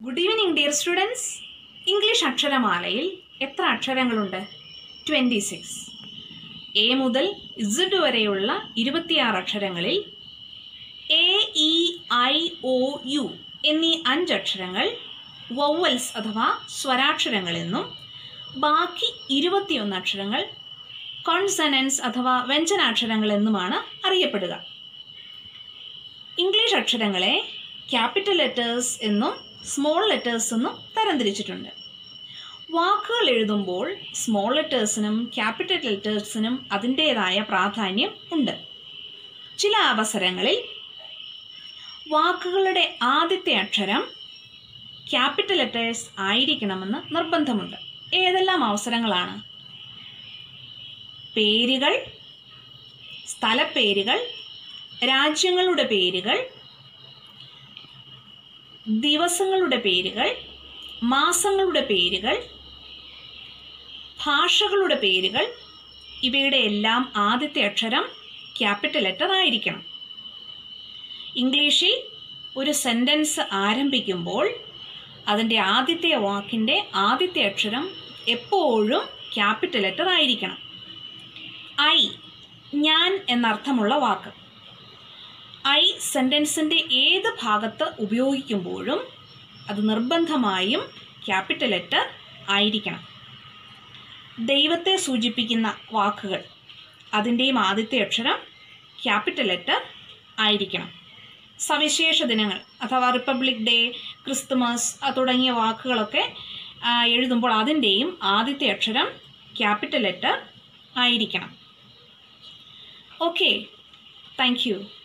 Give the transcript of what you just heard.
good evening dear students English അക്ഷരമാലയിൽ എത്ര അക്ഷരങ്ങളുണ്ട് ട്വൻറ്റി സിക്സ് എ മുതൽ ഇസഡ് വരെയുള്ള ഇരുപത്തിയാറ് അക്ഷരങ്ങളിൽ A E I O U എന്നീ അഞ്ചക്ഷരങ്ങൾ വൗവൽസ് അഥവാ സ്വരാക്ഷരങ്ങളെന്നും ബാക്കി ഇരുപത്തിയൊന്ന് അക്ഷരങ്ങൾ കോൺസനൻസ് അഥവാ വ്യഞ്ജനാക്ഷരങ്ങളെന്നുമാണ് അറിയപ്പെടുക ഇംഗ്ലീഷ് അക്ഷരങ്ങളെ ക്യാപിറ്റൽ ലെറ്റേഴ്സ് എന്നും സ്മോൾ ലെറ്റേഴ്സ് എന്നും തരംതിരിച്ചിട്ടുണ്ട് വാക്കുകൾ എഴുതുമ്പോൾ സ്മോൾ ലെറ്റേഴ്സിനും ക്യാപിറ്റൽ ലെറ്റേഴ്സിനും അതിൻ്റേതായ പ്രാധാന്യം ഉണ്ട് ചില അവസരങ്ങളിൽ വാക്കുകളുടെ ആദ്യത്തെ അക്ഷരം ക്യാപിറ്റൽ ലെറ്റേഴ്സ് ആയിരിക്കണമെന്ന് നിർബന്ധമുണ്ട് ഏതെല്ലാം അവസരങ്ങളാണ് പേരുകൾ സ്ഥലപ്പേരുകൾ രാജ്യങ്ങളുടെ പേരുകൾ ദിവസങ്ങളുടെ പേരുകൾ മാസങ്ങളുടെ പേരുകൾ ഭാഷകളുടെ പേരുകൾ ഇവയുടെ എല്ലാം ആദ്യത്തെ അക്ഷരം ക്യാപിറ്റൽ ലെറ്റർ ആയിരിക്കണം ഇംഗ്ലീഷിൽ ഒരു സെൻറ്റൻസ് ആരംഭിക്കുമ്പോൾ അതിൻ്റെ ആദ്യത്തെ വാക്കിൻ്റെ ആദ്യത്തെ അക്ഷരം എപ്പോഴും ക്യാപിറ്റൽ ലെറ്റർ ആയിരിക്കണം ഐ ഞാൻ എന്നർത്ഥമുള്ള വാക്ക് ഐ സെൻറ്റൻസിൻ്റെ ഏത് ഭാഗത്ത് ഉപയോഗിക്കുമ്പോഴും അത് നിർബന്ധമായും ക്യാപിറ്റൽ ലെറ്റർ ആയിരിക്കണം ദൈവത്തെ സൂചിപ്പിക്കുന്ന വാക്കുകൾ അതിൻ്റെയും ആദ്യത്തെ അക്ഷരം ക്യാപിറ്റൽ ലെറ്റർ ആയിരിക്കണം സവിശേഷ ദിനങ്ങൾ അഥവാ റിപ്പബ്ലിക് ഡേ ക്രിസ്തുമസ് തുടങ്ങിയ വാക്കുകളൊക്കെ എഴുതുമ്പോൾ അതിൻ്റെയും ആദ്യത്തെ അക്ഷരം ക്യാപിറ്റൽ ലെറ്റർ ആയിരിക്കണം ഓക്കെ താങ്ക് യു